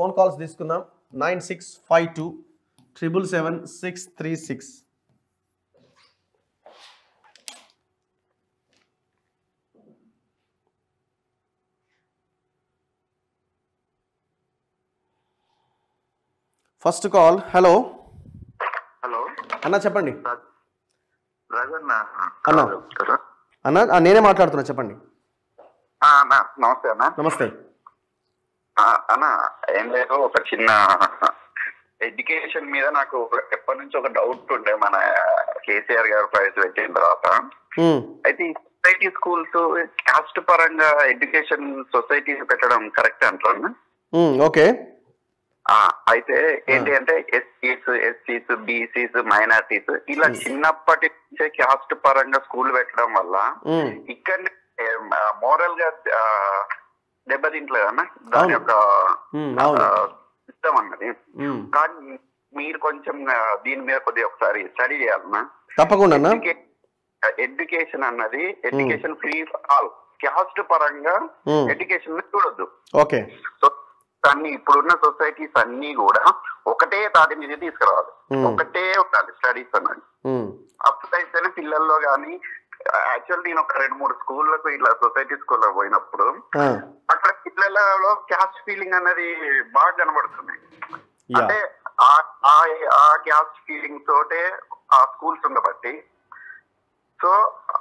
Phone calls తీసుకుందాం nine six five two triple seven six three six first call hello hello అన్న చెప్పండి రఘన్న అన్న. చెప్తారా? అన్న ఆ, నేనే మాట్లాడుతున్నా చెప్పండి ఆ, అన్న నమస్తే అన్న నమస్తే ఆ, అన్న ఏం లేదు ఒక చిన్న ఎడ్యుకేషన్ మీద నాకు ఒక- ఎప్పటి నుంచి ఒక డౌట్ ఉండే మన కేసీఆర్ గారు ప్రవేశపెట్టిన తర్వాత ఉమ్, అయితే ఈ సొసైటీ స్కూల్స్ కాస్ట్ పరంగా ఎడ్యుకేషన్ సొసైటీ పెట్టడం కరెక్ట్ అంటారు ఉమ్, ఓకే అయితే ఏంటి అంటే ఎస్సీస్ ఎస్సీస్ బీసీస్ మైనార్టీస్ ఇలా చిన్నప్పటి నుంచే క్యాస్ట్ పరంగా స్కూల్ పెట్టడం వల్ల ఉమ్, ఇక్కడ మోరల్ గా ఆ, దెబ్బతింటలేదు అన్న దాని అవును. యొక్క ఉమ్, అవును సిస్టమ్ అన్నది ఉమ్, కానీ మీరు కొంచెం ఆ, దీని మీద కొద్దిగా ఒకసారి స్టడీ చేయాలన్నా తప్పకుండా అన్న ఎడ్యుకేషన్ అన్నది ఎడ్యుకేషన్ ఫ్రీ ఆల్ క్యాస్ట్ పరంగా ఉమ్, ఎడ్యుకేషన్ చూడొద్దు ఓకే సో అన్ని ఇప్పుడున్న సొసైటీస్ అన్ని కూడా ఒకటే తాటి మీద తీసుకురావాలి Hmm. ఒకటే ఉండాలి స్టడీస్ అన్నది ఉమ్, అప్పుడైతేనే పిల్లల్లో కానీ యాక్చువల్ నేను ఒక రెండు మూడు స్కూళ్ళకు ఇట్లా సొసైటీ స్కూల్లో పోయినప్పుడు ఆ, అక్కడ పిల్లలలో క్యాస్ట్ ఫీలింగ్ అనేది బాగా కనబడుతుంది యా అంటే ఆ- ఆ- ఆ క్యాస్ట్ ఫీలింగ్ తోటే ఆ స్కూల్స్ ఉండబట్టి సో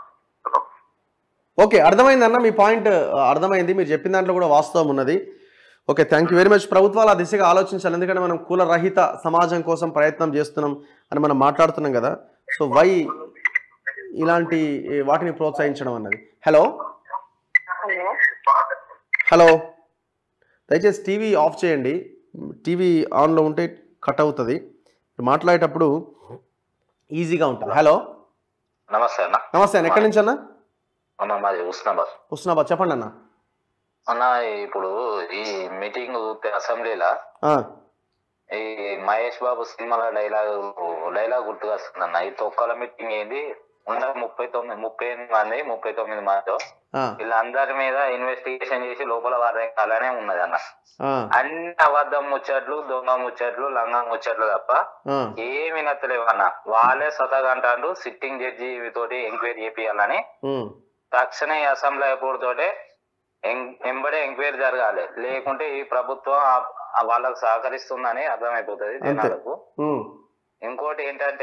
ఓకే అర్థమైంది అన్న మీ పాయింట్ అర్థమైంది మీరు చెప్పిన దాంట్లో కూడా వాస్తవం ఉన్నది okay thank you very much ప్రభుత్వాలు ఆ దిశగా ఆలోచించాలి ఎందుకంటే మనం కుల రహిత సమాజం కోసం ప్రయత్నం చేస్తున్నాం అని మనం మాట్లాడుతున్నాం కదా సో వై ఇలాంటి ఏ, వాటిని ప్రోత్సహించడం అన్నది హలో హలో హలో దయచేసి టీవీ ఆఫ్ చేయండి టీవీ ఆన్లో ఉంటే కట్ అవుతుంది మాట్లాడేటప్పుడు ఈజీగా ఉంటుంది హలో నమస్తే అన్న నమస్తే అన్న ఎక్కడి నుంచి అన్న అన్న మాది హుస్నాబాద్ వస్తున్నా చెప్పండి అన్న అన్న ఇప్పుడు ఈ మీటింగ్ అసెంబ్లీలా ఆ, ఈ మహేష్ బాబు సినిమాల డైలాగ్ డైలాగ్ గుర్తుకొస్తుంది అన్న ఈ తొక్కల మీటింగ్ ఏంది ఉన్న ముప్పై తొమ్మిది ముప్పై ఎనిమిది మంది ముప్పై తొమ్మిది మంది ఆ, వీళ్ళందరి మీద ఇన్వెస్టిగేషన్ చేసి లోపల వారే అలానే ఉన్నది అన్న ఆ, అన్ని అబద్ధం ముచ్చట్లు దొంగ ముచ్చట్లు లంగ ముచ్చట్లు తప్ప ఆ, ఏమి నచ్చలేవు అన్న వాళ్ళే స్వతగా అంటారు సిట్టింగ్ జడ్జి తోటి ఎంక్వైరీ చేపియాలని ఉమ్, తక్షణ ఈ అసెంబ్లీ అయిపోవడం తోటే ఎం- ఎంబడే ఎంక్వైరీ జరగాలి లేకుంటే ఈ ప్రభుత్వం ఆ- ఆ వాళ్ళకు సహకరిస్తుందని అర్థమైపోతుంది జనాలకు ఉమ్, ఇంకోటి ఏంటంటే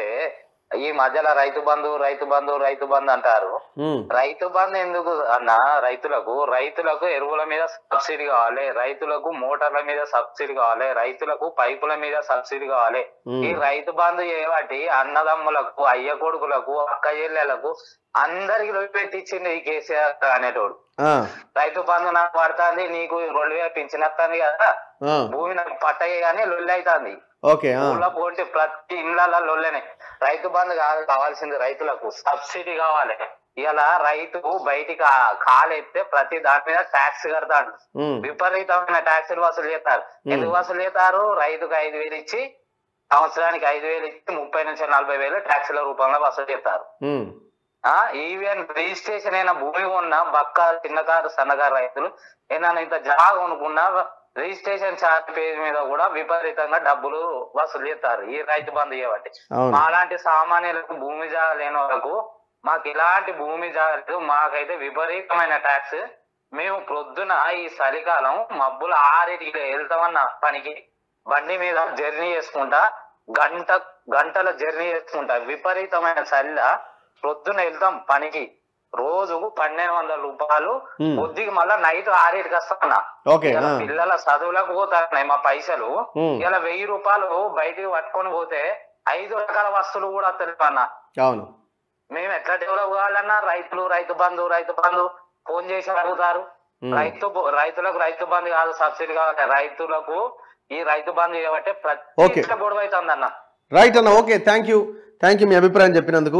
ఈ మధ్యలో రైతు బంధు రైతు బంధు రైతు బంధు అంటారు ఉమ్, రైతు బంధు ఎందుకు అన్న రైతులకు రైతులకు ఎరువుల మీద సబ్సిడీ కావాలి రైతులకు మోటార్ల మీద సబ్సిడీ కావాలి రైతులకు పైపుల మీద సబ్సిడీ కావాలి ఈ ఉమ్, రైతు బంధు ఏవాటి అన్నదమ్ములకు అయ్య కొడుకులకు అక్క చెల్లెలకు అందరికి పెట్టించింది ఈ కేసీఆర్ అనేటోడు ఆ, రైతు బంధు నాకు పడుతుంది నీకు రెండు వేలు పింఛన్ వస్తుంది కదా ఆ, భూమి నాకు పట్టయ్య కానీ లొల్లి అవుతుంది ఓకే ఆ, ఊళ్ళో పోటీ ప్రతి ఇళ్ళ లొల్లనే రైతు బంధు కాదు కావాల్సింది రైతులకు సబ్సిడీ కావాలి ఇలా రైతు బయటికి ఆ- కాలెత్తే ప్రతి దాని మీద ట్యాక్స్ కడతాడు ఉమ్, విపరీతమైన ట్యాక్సులు వసూలు చేస్తారు ఎందుకు వసూలు చేస్తారు రైతుకు ఐదు వేలు ఇచ్చి సంవత్సరానికి ఐదు వేలు ఇచ్చి ముప్పై నుంచి నలభై వేలు ట్యాక్సుల రూపంలో వసూలు చేస్తారు ఉమ్, ఆ ఈవెన్ రిజిస్ట్రేషన్ అయిన భూమి ఉన్న బక్క చిన్నకారు సన్నకారు రైతులు ఏదైనా ఇంత జాగా కొనుక్కున్నా రిజిస్ట్రేషన్ ఛార్జ్ పేజ్ మీద కూడా విపరీతంగా డబ్బులు వసూలు చేస్తారు ఈ రైతు బంధు చేయబట్టి అవును మాలాంటి సామాన్యులకు భూమి జాగా లేని వాళ్ళకు మాకు ఇలాంటి భూమి జాగ్రత్త మాకైతే విపరీతమైన ట్యాక్స్ మేము ప్రొద్దున ఈ చలికాలం మబ్బులు ఆరింటికి వెళ్తామన్న పనికి బండి మీద జర్నీ చేసుకుంటా గంట గంటల జర్నీ చేసుకుంటా విపరీతమైన చల్ల ప్రొద్దున వెళ్తాం పనికి రోజుకు పన్నెండు వందల రూపాయలు Hmm. బుద్ధికి మళ్ళా నైట్ ఆరింటికి వస్తామన్నా ఓకే ఇలా ఆ, పిల్లల చదువులకు పోతున్నాయి మా పైసలు Hmm. ఇలా వెయ్యి రూపాయలు బయటికి పట్టుకొని పోతే ఐదు రకాల వస్తువులు కూడా తెలియదు అన్న అవును మేము ఎట్లా డెవలప్ కావాలన్నా రైతులు రైతు బంధు రైతు బంధు ఫోన్ చేసి అడుగుతారు Hmm. రైతు బ- రైతులకు రైతు బంధు కాదు సబ్సిడీ కావాలి రైతులకు ఈ రైతు బంధు చేయబట్టే Okay. ప్రతి గొడవ అవుతుంది అన్న రైట్ అన్న okay thank you thank you మీ అభిప్రాయం చెప్పినందుకు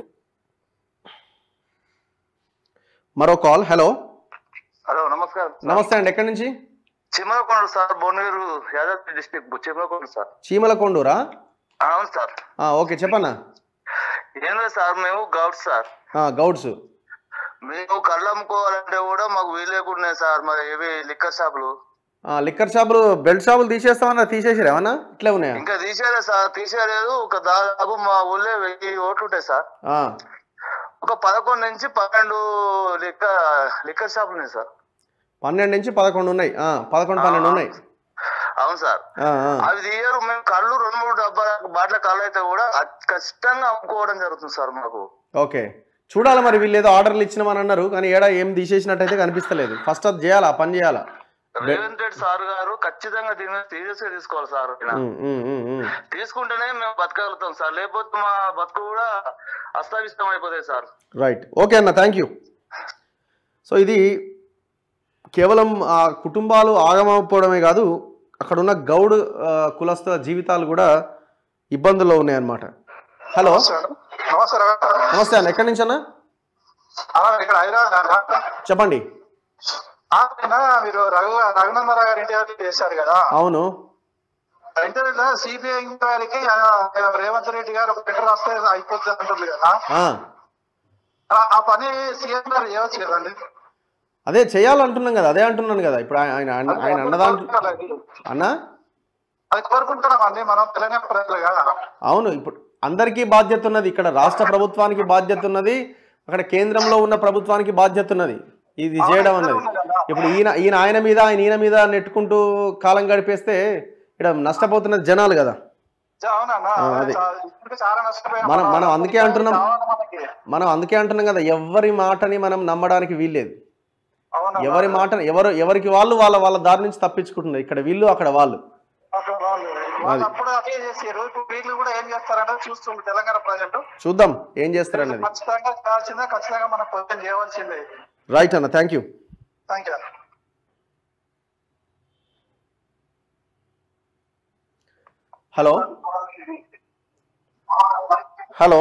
మరో కాల్ హలో హలో నమస్కారం నమస్తే అండి ఎక్కడి నుంచి Chimmalakonda sir Bhuvanagiri Yadadri district Chimmalakonda sir చీమలకొండూరా అవును సార్ ఆ, ఓకే చెప్పన్నా ఏం లేదు సార్ మేము గౌడ్ సార్ ఆ, గౌడ్స్ మేము కళ్ళు అమ్ముకోవాలంటే కూడా మాకు వీలు లేకుండా సార్ మరి ఇవి లిక్కర్ షాపులు ఆ, లిక్కర్ షాపులు బెల్ట్ షాపులు తీసేస్తామన్నా తీసేసారు ఏమన్నా ఇట్లే ఉన్నాయా ఇంకా తీసేయలేదు సార్ తీసేయలేదు ఒక దాదాపు మా ఊళ్ళో వెయ్యి ఓట్లు ఉంటాయి సార్ ఆ, ఒక పదకొండు నుంచి పన్నెండు లిక్క లిక్కర్ షాపులు ఉన్నాయి సార్ పన్నెండు నుంచి పదకొండు ఉన్నాయి ఆ, పదకొండు పన్నెండు ఉన్నాయి అవును సార్ ఆ, ఆ. అవి తీయరు మేము కళ్ళు రెండు మూడు డబ్బాల బాటిల కళ్ళు అయితే కూడా అతి కష్టంగా అమ్ముకోవడం జరుగుతుంది సార్ మాకు ఓకే చూడాలి మరి వీళ్ళు ఏదో ఆర్డర్లు ఇచ్చినామని అన్నారు కానీ ఏడా ఏం తీసేసినట్టయితే కనిపిస్తలేదు ఫస్ట్ అది చేయాలా ఆ పని చేయాలా రేవంత్ రెడ్డి సార్ గారు ఖచ్చితంగా దీని మీద సీరియస్ గా తీసుకోవాలి సార్ ఈయన. ఉమ్, ఉమ్, ఉమ్, ఉమ్. తీసుకుంటేనే మేము బతకగలుగుతాం సార్ లేకపోతే మా బతుకు కూడా అస్తవ్యస్తం అయిపోతాయి సార్ రైట్ ఓకే అన్న థ్యాంక్ యూ సో ఇది కేవలం ఆ కుటుంబాలు ఆగమకపోవడమే కాదు అక్కడ ఉన్న గౌడ్ ఆ, కులస్తుల జీవితాలు కూడా ఇబ్బందుల్లో ఉన్నాయన్నమాట హలో నమస్కారం నమస్తే అన్న ఎక్కడి నుంచి అన్న ఇక్కడ హైదరాబాద్ చెప్పండి నిన్న మీరు రఘు రఘునందరావు గారి ఇంటర్వ్యూ చేశారు కదా అవును ఇంటర్వ్యూలో సిబిఐ ఇంక్వైరీకి ఆ, రేవంత్ రెడ్డి గారు ఒక లెటర్ రాస్తే అయిపోతుంది అంటుంది కదా ఆ, ఆ- ఆ పని సీఎం గారు చేయవచ్చు కదండి అదే చేయాలంటున్నాం కదా అదే అంటున్నాను కదా ఇప్పుడు ఆయన ఆయన ఆయన అన్నదాంట్లో అన్నా అది కోరుకుంటున్నాం అండి మనం తెలంగాణ ప్రజలుగా అవును ఇప్పుడు అందరికీ బాధ్యత ఉన్నది ఇక్కడ రాష్ట్ర ప్రభుత్వానికి బాధ్యత ఉన్నది అక్కడ కేంద్రంలో ఉన్న ప్రభుత్వానికి బాధ్యత ఉన్నది ఇది చేయడం అన్నది ఇప్పుడు ఈయన ఈయన ఆయన మీద ఆయన ఈయన మీద నెట్టుకుంటూ కాలం గడిపేస్తే ఇక్కడ నష్టపోతున్నది జనాలు కదా అవునన్నా ఆ, అది. ఇప్పటికే చాలా నష్టపోయాం మనం- మనం అందుకే అంటున్నాం. కావాలి మనకి. మనం అందుకే అంటున్నాం కదా ఎవరి మాటని మనం నమ్మడానికి వీల్లేదు అవునన్నా. ఎవరి మాట ఎవరు ఎవరికి వాళ్ళు వాళ్ళ వాళ్ళ దారి నుంచి తప్పించుకుంటున్నారు ఇక్కడ వీళ్ళు అక్కడ వాళ్ళు అక్కడ వాళ్ళు వాళ్ళు అప్పుడు అదే చేసారు ఇప్పుడు వీళ్ళు కూడా ఏం చేస్తారంటే చూస్తుంది తెలంగాణ ప్రజలు చూద్దాం ఏం చేస్తారన్నది ఖచ్చితంగా చేయాల్సిందే ఖచ్చితంగా మనం క్వశ్చన్ చేయవలసిందే రైట్ అన్న thank you thank you hello hello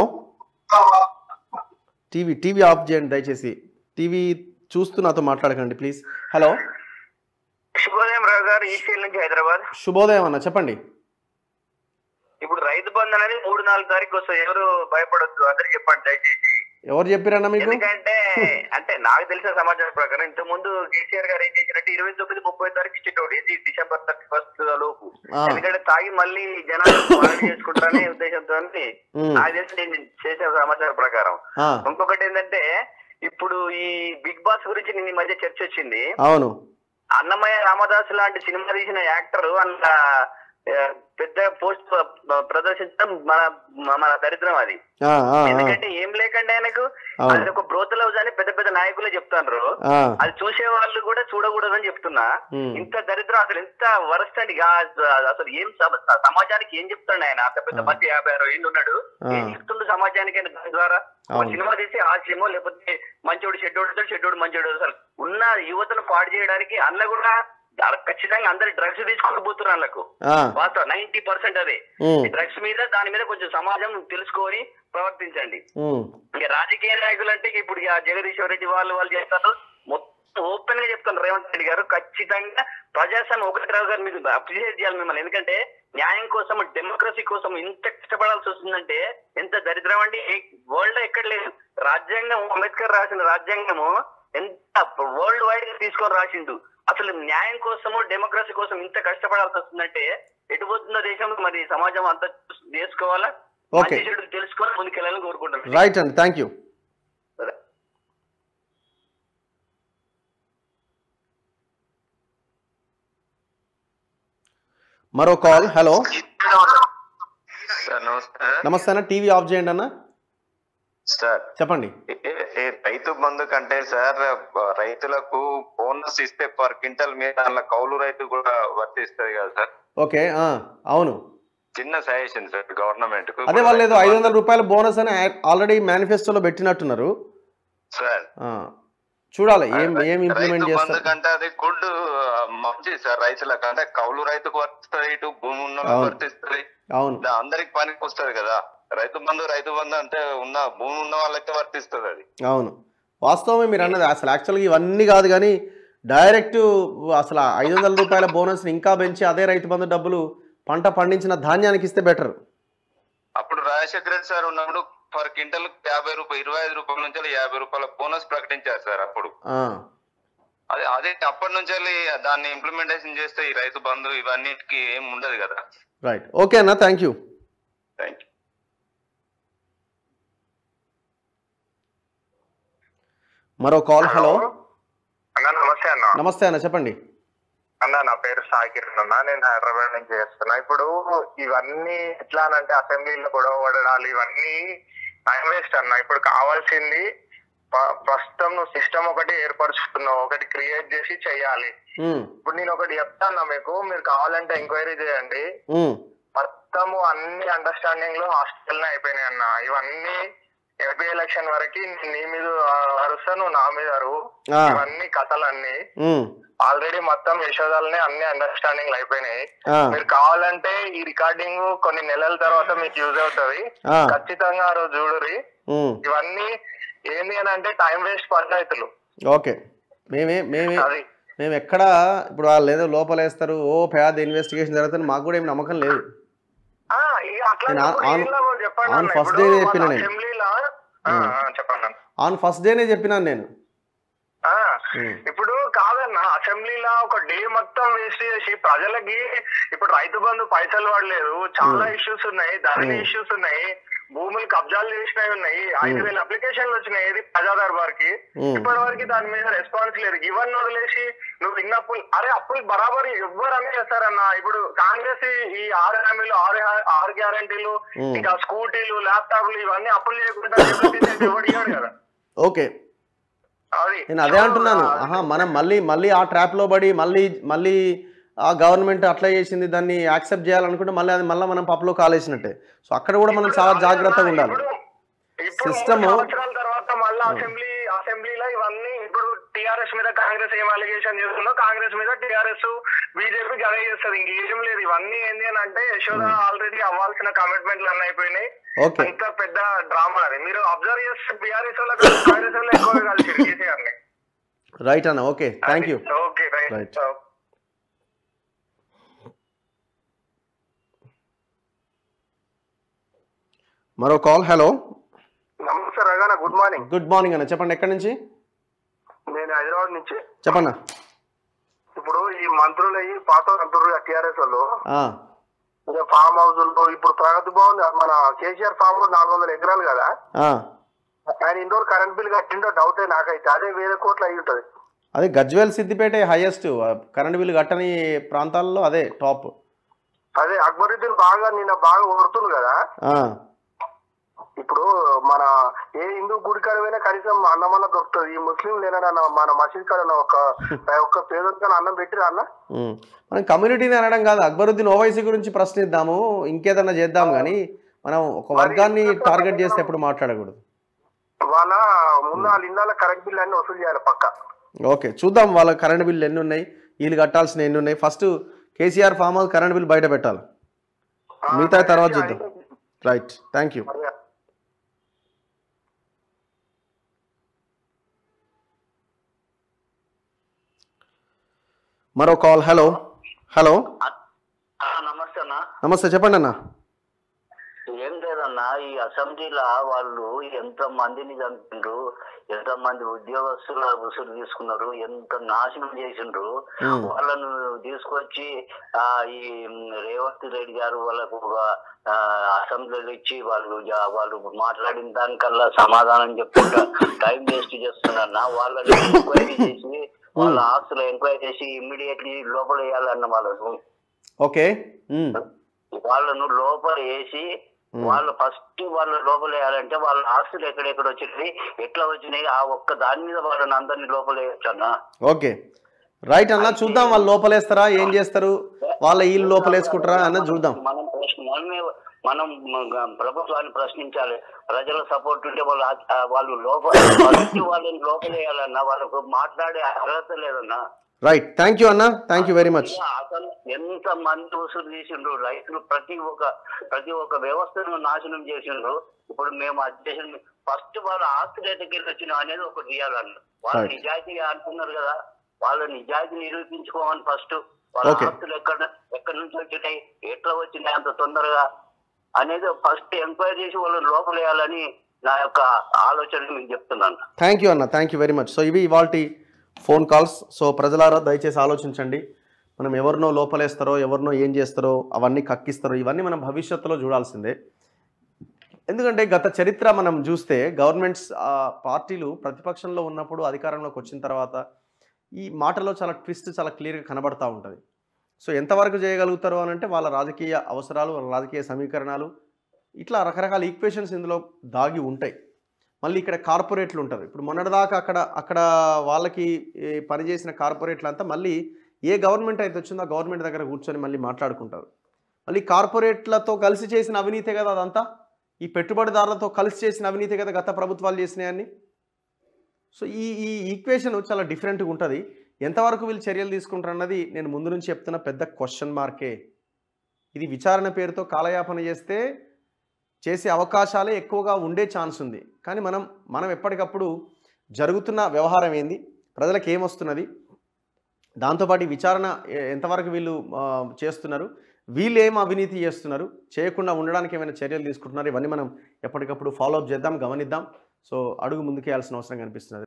TV TV off చేయండి దయచేసి టీవీ చూస్తూ నాతో మాట్లాడకండి ప్లీజ్ హలో శుభోదయం రావు గారు ఈసీఎల్ నుంచి హైదరాబాద్ శుభోదయం అన్న చెప్పండి ఇప్పుడు రైతు బంధు అనేది మూడు నాలుగు తారీఖు వస్తుంది ఎవరు భయపడొద్దు అందరికి చెప్పండి దయచేసి ఎవరు చెప్పారన్న మీకు ఎందుకంటే అంటే నాకు తెలిసిన సమాచారం ప్రకారం ఇంత ముందు కేసీఆర్ గారు ఏం చేసినట్టు ఇరవై తొమ్మిది ముప్పై తారీఖు ఇచ్చేట ఇది డిసెంబర్ థర్టీ ఫస్ట్ లోపు ఆ. ఎందుకంటే తాగి మళ్ళీ జనాలు పాలన చేసుకుంటారనే ఉద్దేశంతో ఉమ్, నాకు తెలిసి నేను చేసిన సమాచారం ప్రకారం ఆ, ఇంకొకటి ఏంటంటే ఇప్పుడు ఈ బిగ్ బాస్ గురించి నిన్న ఈ మధ్య చర్చ వచ్చింది అవును అన్నమయ్య రామదాస్ లాంటి సినిమా తీసిన యాక్టర్ అంత ఆ, పెద్ద పోస్ట్ ప్రదర్శించడం మన మన దరిద్రం అది ఆ, ఆ, ఆ, ఎందుకంటే ఏం లేకండి ఆయనకు అవును. అది ఒక బ్రోతల్ హౌస్ అని పెద్ద పెద్ద నాయకులే చెప్తాండ్రు ఆ, అది చూసే వాళ్ళు కూడా చూడకూడదని చెప్తున్నా ఉమ్, ఇంత దరిద్రం అసలు ఎంత వరస్ట్ అండి గా- అసలు ఏం సమ- సమాజానికి ఏం చెప్తాడు ఆయన అంత పెద్ద ఆ. మంది యాభై అరవై ఏళ్ళు ఉన్నాడు ఆ. ఏం చెప్తుండు సమాజానికి ఆయన దాని ద్వారా ఒక అవును. సినిమా తీసి హాస్యమో లేకపోతే మంచోడు చెడ్డోడు వస్తాడు, చెడ్డోడు మంచోడు అసలు ఉన్న యువతను పాడు చేయడానికి అందులో కూడా దా- ఖచ్చితంగా అందరు డ్రగ్స్ తీసుకొని పోతున్నారు వాళ్ళకు ఆ, వాస్తవం నైన్టీ పర్సెంట్ అదే ఉమ్, డ్రగ్స్ మీద దాని మీద కొంచెం సమాజం తెలుసుకొని ప్రవర్తించండి ఉమ్, ఇంకా రాజకీయ నాయకులు అంటే ఇప్పుడు ఇక జగదీశ్వర్ రెడ్డి వాళ్ళు వాళ్ళు చేస్తారు మొత్తం ఓపెన్ గా చెప్తాను రేవంత్ రెడ్డి గారు ఖచ్చితంగా ప్రజాస్వామ్యం ఒకటి రావు గారు మీకు అప్రిషియేట్ చేయాలి మిమ్మల్ని ఎందుకంటే న్యాయం కోసం డెమోక్రసీ కోసం ఇంత కష్టపడాల్సి వస్తుందంటే ఎంత దరిద్రం అండి వరల్డ్ లో ఎక్కడ లేదు రాజ్యాంగం అంబేద్కర్ రాసిన రాజ్యాంగము ఎంత వరల్డ్ వైడ్ గా తీసుకొని రాసిండు అసలు న్యాయం కోసము డెమోక్రసీ కోసం ఇంత కష్టపడాల్సి వస్తుందంటే ఎటు పోతుందో దేశంలో మరి సమాజం అంతా చేసుకోవాలా Okay. మంచి చెడు తెలుసుకొని ముందుకెళ్ళాలని కోరుకుంటున్నాను రైట్ అండి థ్యాంక్ యూ సరే. మరో కాల్ హలో సార్ నమస్తే నమస్తే అన్న టీవీ ఆఫ్ చేయండి అన్న సార్ చెప్పండి ఏ- ఏ రైతు బంధు కంటే సార్ రైతులకు బోనస్ ఇస్తే పర్ క్వింటల్ మీద దానిలో కౌలు రైతు కూడా వర్తిస్తుంది కదా సార్ ఓకే ఆ, అవును చిన్న సజెషన్ సార్ గవర్నమెంట్ కు అదే వాళ్ళు ఏదో ఐదు వందల రూపాయల బోనస్ అని ఆల్రెడీ మేనిఫెస్టోలో పెట్టినట్టున్నారు సార్ ఆ, చూడాలి ఏం ఏం రైతు ఇంప్లిమెంట్ బంధు చేస్తారు కంటే అది గుడ్ మంచి సార్ రైతులకు అంటే కౌలు రైతుకు వర్తిస్తుంది ఇటు భూమి ఉన్న వాళ్ళకి అవును. వర్తిస్తుంది అవును దా- అందరికి పనికి వస్తుంది కదా రైతు బంధు రైతు బంధు అంటే ఉన్న భూమి ఉన్న వాళ్ళకి వర్తిస్తుంది అది అవును వాస్తవమే మీరు అన్నది అసలు యాక్చువల్గా ఇవన్నీ కాదు కానీ డైరెక్ట్ అసలు ఆ ఐదు వందల రూపాయల బోనస్ని ఇంకా పెంచి అదే రైతు బంధు డబ్బులు పంట పండించిన ధాన్యానికి ఇస్తే బెటర్ అప్పుడు రాజశేఖర రెడ్డి సార్ ఉన్నప్పుడు పర్ క్వింటల్ యాభై రూపాయలు ఇరవై ఐదు రూపాయల నుంచి యాభై రూపాయల బోనస్ ప్రకటించారు సార్ అప్పుడు అదే అదే అప్పటి నుంచి వెళ్ళి దాన్ని ఇంప్లిమెంటేషన్ చేస్తే ఈ రైతు బంధు ఇవన్నిటికి ఏం ఉండదు కదా రైట్ ఓకే అన్న థ్యాంక్ యూ థ్యాంక్ యూ మరో కాల్ హలో అన్న నమస్తే అన్న నమస్తే అన్న చెప్పండి అన్న నా పేరు సాగిర్ అన్న నేను హైదరాబాద్ నుంచి చేస్తున్నా ఇప్పుడు ఇవన్నీ ఎట్లా అంటే అసెంబ్లీలో గొడవ పడడాలు ఇవన్నీ టైం వేస్ట్ అన్న ఇప్పుడు కావాల్సింది ప- ప్రస్తుతం నువ్వు సిస్టమ్ ఒకటి ఏర్పరచుకున్నావు ఒకటి క్రియేట్ చేసి చెయ్యాలి ఉమ్, ఇప్పుడు నేను ఒకటి చెప్తాను మీకు మీరు కావాలంటే ఎంక్వైరీ చేయండి ఉమ్, మొత్తము అన్ని అండర్స్టాండింగ్ లో హాస్టల్ అయిపోయినాయి అన్న ఇవన్నీ ఎంపీ ఎలక్షన్ వరకు నీ మీద అరుస్తా నువ్వు నా మీద అరువు ఆ. ఇవన్నీ కథలన్నీ ఉమ్, ఆల్రెడీ మొత్తం యశోదాలని అన్ని అండర్స్టాండింగ్ అయిపోయినాయి ఆ, మీరు కావాలంటే ఈ రికార్డింగ్ కొన్ని నెలల తర్వాత మీకు యూజ్ అవుతుంది ఆ, ఖచ్చితంగా ఆ రోజు చూడురి ఉమ్, ఇవన్నీ ఏంది అని అంటే టైం వేస్ట్ పంచాయతీలు ఓకే మేమే మేమే అది మేము ఎక్కడ ఇప్పుడు వాళ్ళు ఏదో లోపలేస్తారు ఓ పెద్ద ఇన్వెస్టిగేషన్ జరుగుతుంది మాకు కూడా ఏం నమ్మకం లేదు ఆ, ఇక అట్లా నేను ఆన్- ఏం లాభం చెప్పండి ఆన్ అన్న. ఫస్ట్ ఇప్పుడు డే వాళ్ళ చెప్పిన నేను. అసెంబ్లీలో ఆ, ఆ, చెప్పండి అన్న. ఆన్ ఫస్ట్ డేనే చెప్పినాను నేను ఆ, ఉమ్, ఇప్పుడు కాదన్న అసెంబ్లీలో ఒక డే మొత్తం వేస్ట్ చేసి ప్రజలకి ఇప్పుడు రైతు బంధు పైసలు పడలేదు చాలా ఇష్యూస్ ఉన్నాయి ధరల Hmm. ఇష్యూస్ ఉన్నాయి భూములు కబ్జాలు చేసినవి ఉన్నాయి ఐదు వేల అప్లికేషన్లు వచ్చినాయి ఇది ప్రజా దర్బార్ కి Hmm. ఇప్పటి వరకు దాని మీద రెస్పాన్స్ లేదు ఇవన్నీ వదిలేసి నువ్వు ఇన్న అప్పులు అరే అప్పులు బరాబర్ ఎవ్వరు అన్నీ చేస్తారన్న ఇప్పుడు కాంగ్రెస్ ఈ- ఈ ఆరు హామీలు ఆరు హా- ఆరు గ్యారంటీలు Hmm. ఇంకా స్కూటీలు ల్యాప్టాప్లు ఇవన్నీ అప్పులు చేయకుండా డెవలప్ ఎవరు ఇయ్యాడు కదా ఓకే అది నేను అదే అంటున్నాను ఆహా మనం మళ్ళీ మళ్ళీ ఆ ట్రాప్లో పడి మళ్ళీ మళ్ళీ ఆ గవర్నమెంట్ అట్లా చేసింది దాన్ని యాక్సెప్ట్ చేయాలనుకుంటే మళ్ళీ అది మళ్ళీ మనం పప్పులో కాలేసినట్టే సో అక్కడ కూడా మనం చాలా జాగ్రత్తగా ఉండాలి ఇప్పుడు- ఇప్పుడు System- మూడు సంవత్సరాల తర్వాత మళ్ళీ అసెంబ్లీ అసెంబ్లీలో ఇవన్నీ ఇప్పుడు టిఆర్ఎస్ మీద కాంగ్రెస్ ఏం అలిగేషన్ చేస్తుందో కాంగ్రెస్ మీద టిఆర్ఎస్ బీజేపీ గడే చేస్తుంది ఇంకేం లేదు ఇవన్నీ ఏంది అని అంటే యశోద ఆల్రెడీ అవ్వాల్సిన కమిట్మెంట్లు అన్నీ అయిపోయినాయి ఓకే అంత పెద్ద డ్రామా అది మీరు అబ్జర్వ్ చేస్తే బీఆర్ఎస్ వాళ్ళకి కాంగ్రెస్ వాళ్ళు ఎక్కువగా కలిసి కేసీఆర్ ని రైట్ అన్న okay thank you okay Right. Right మరో కాల్ హలో నమస్తే రగాన గుడ్ మార్నింగ్ గుడ్ మార్నింగ్ అన్న చెప్పండి ఎక్కడి నుంచి నేను హైదరాబాద్ నుంచి చెప్పన్నా ఇప్పుడు ఈ మంత్రులు అయ్యి పాత మంత్రులు టిఆర్ఎస్ వాళ్ళు ఆ, ఇంకా ఫామ్ హౌస్ ఇప్పుడు ప్రగతి భవన్ మన కేసీఆర్ ఫామ్ హౌస్ నాలుగు వందల ఎకరాలు కదా ఆ. ఆయన ఇండోర్ కరెంట్ బిల్ కట్టిండో డౌటే నాకైతే అదే వేరే కోట్లు అయి ఉంటది అదే Gajwel Siddipet highest current bill కట్టని ప్రాంతాల్లో అదే టాప్ అదే అక్బరుద్దీన్ బాగా నిన్న బాగా ఓడుతుంది కదా ఆ, ఇప్పుడు మన ఏ హిందూ గుడి కాడ పోయినా కనీసం అన్నమన్న దొరుకుతుంది ఈ ముస్లిం లేనన్నా మన మసీద్ కాడ ఒక ఒక్క పేదరికైనా అన్నం పెట్టిరా అన్న ఉమ్. మనం కమ్యూనిటీని అనడం కాదు అక్బరుద్దీన్ ఓవైసీ గురించి ప్రశ్నిద్దాము ఇంకేదన్నా చేద్దాం కానీ మనం ఒక వర్గాన్ని టార్గెట్ చేస్తే ఎప్పుడు మాట్లాడకూడదు వాళ్ళ ముందు వాళ్ళ ఇళ్ళ కరెంట్ బిల్ అన్ని వసూలు చేయాలి పక్క ఓకే చూద్దాం వాళ్ళ కరెంట్ బిల్లు ఎన్ని ఉన్నాయి వీళ్ళు కట్టాల్సిన ఎన్ని ఉన్నాయి first KCR farm house current bill బయట పెట్టాలి మిగతా తర్వాత చూద్దాం రైట్ థ్యాంక్ యూ మరో కాల్ హలో హలో నమస్తే అన్న నమస్తే చెప్పండి అన్న ఏం లేదన్నా ఈ అసెంబ్లీలో వాళ్ళు ఎంత మందిని చంపిండ్రు ఎంత మంది ఉద్యోగస్తుల వసూలు తీసుకున్నారు ఎంత నాశనం చేసిండ్రు Hmm. వాళ్ళను తీసుకొచ్చి ఆ ఈ రేవంత్ రెడ్డి గారు వాళ్ళకు ఒక ఆ, అసెంబ్లీలో ఇచ్చి వాళ్ళు జా- వాళ్ళు మాట్లాడిన దానికల్లా సమాధానం చెప్పుకుంటా టైం వేస్ట్ చేస్తున్నా వాళ్ళని ఎంక్వైరీ చేసి వాళ్ళ ఆస్తులు ఎంక్వైరీ చేసి ఇమ్మీడియట్లీ లోపల వేయాలన్న వాళ్ళను ఓకే ఉమ్, వాళ్ళను లోపల వేసి వాళ్ళు ఫస్ట్ వాళ్ళ లోపల వేయాలంటే వాళ్ళ ఆస్తులు ఎక్కడెక్కడ వచ్చినాయి ఎట్లా వచ్చినాయి ఆ ఒక్క దాని మీద వాళ్ళని అందరినీ లోపల వేయచ్చు అన్న ఓకే రైట్ అన్న చూద్దాం వాళ్ళు లోపలేస్తారా ఏం చేస్తారు వాళ్ళ వీళ్ళు లోపలేసుకుంటారా అన్నది చూద్దాం మనం ప్రశ్న మనమే మనం మ- ప్రభుత్వాన్ని ప్రశ్నించాలి ప్రజల సపోర్ట్ ఉంటే వాళ్ళు ఆ- ఆ వాళ్ళు లోపల ఫస్ట్ వాళ్ళని లోపల వేయాలన్నా వాళ్ళకు మాట్లాడే అర్హత లేదన్నా రైట్ థ్యాంక్ యూ అన్న థ్యాంక్ యూ వెరీ మచ్ అసలు ఎంత మంది వసూలు చేసిండ్రు రైతులు ప్రతి ఒక్క ప్రతి ఒక్క వ్యవస్థను నాశనం చేసిండ్రు ఇప్పుడు మేము అది చేసిన ఫస్ట్ వాళ్ళ ఆస్తులు ఎక్కడికి వచ్చిన అనేది ఒకటి తీయాలన్న వాళ్ళు Right. నిజాయితీగా అనుకున్నారు కదా వాళ్ళ నిజాయితీ నిరూపించుకోమని ఫస్ట్ వాళ్ళ Okay. ఆస్తులు ఎక్కడ ఎక్కడి నుంచి వచ్చినాయి ఎట్లా వచ్చినాయి అంత తొందరగా అనేది ఫస్ట్ ఎంక్వైరీ చేసి వాళ్ళని లోపలేయాలని నా యొక్క ఆలోచన మీకు చెప్తున్నాను థ్యాంక్ యూ అన్న thank you very much so ఇవి ఇవాళ ఫోన్ కాల్స్ సో ప్రజలారా దయచేసి ఆలోచించండి మనం ఎవరినో లోపలేస్తారో ఎవరినో ఏం చేస్తారో అవన్నీ కక్కిస్తారో ఇవన్నీ మనం భవిష్యత్తులో చూడాల్సిందే ఎందుకంటే గత చరిత్ర మనం చూస్తే గవర్నమెంట్స్ ఆ, పార్టీలు ప్రతిపక్షంలో ఉన్నప్పుడు అధికారంలోకి వచ్చిన తర్వాత ఈ మాటలో చాలా ట్విస్ట్ చాలా క్లియర్గా కనబడతా ఉంటుంది సో ఎంతవరకు చేయగలుగుతారు అని అంటే వాళ్ళ రాజకీయ అవసరాలు వాళ్ళ రాజకీయ సమీకరణాలు ఇట్లా రకరకాల ఈక్వేషన్స్ ఇందులో దాగి ఉంటాయి మళ్ళీ ఇక్కడ కార్పొరేట్లు ఉంటారు ఇప్పుడు మొన్నటిదాకా అక్కడ అక్కడ వాళ్ళకి ఏ, పనిచేసిన కార్పొరేట్లు అంతా మళ్ళీ ఏ గవర్నమెంట్ అయితే వచ్చిందో ఆ గవర్నమెంట్ దగ్గర కూర్చొని మళ్ళీ మాట్లాడుకుంటారు మళ్ళీ కార్పొరేట్లతో కలిసి చేసిన అవినీతే కదా అదంతా ఈ పెట్టుబడిదారులతో కలిసి చేసిన అవినీతి కదా గత ప్రభుత్వాలు చేసినాయని సో ఈ ఈ ఈక్వేషన్ చాలా డిఫరెంట్గా ఉంటుంది ఎంతవరకు వీళ్ళు చర్యలు తీసుకుంటారు అన్నది నేను ముందు నుంచి చెప్తున్న పెద్ద క్వశ్చన్ మార్కే ఇది విచారణ పేరుతో కాలయాపన చేస్తే చేసే అవకాశాలే ఎక్కువగా ఉండే ఛాన్స్ ఉంది కానీ మనం మనం ఎప్పటికప్పుడు జరుగుతున్న వ్యవహారం ఏంది ప్రజలకు ఏమొస్తున్నది దాంతోపాటు ఈ విచారణ ఎ- ఎంతవరకు వీళ్ళు ఆ, చేస్తున్నారు వీళ్ళు ఏం అవినీతి చేస్తున్నారు చేయకుండా ఉండడానికి ఏమైనా చర్యలు తీసుకుంటున్నారు ఇవన్నీ మనం ఎప్పటికప్పుడు ఫాలో అప్ చేద్దాం గమనిద్దాం సో అడుగు ముందుకేయాల్సిన అవసరం కనిపిస్తున్నది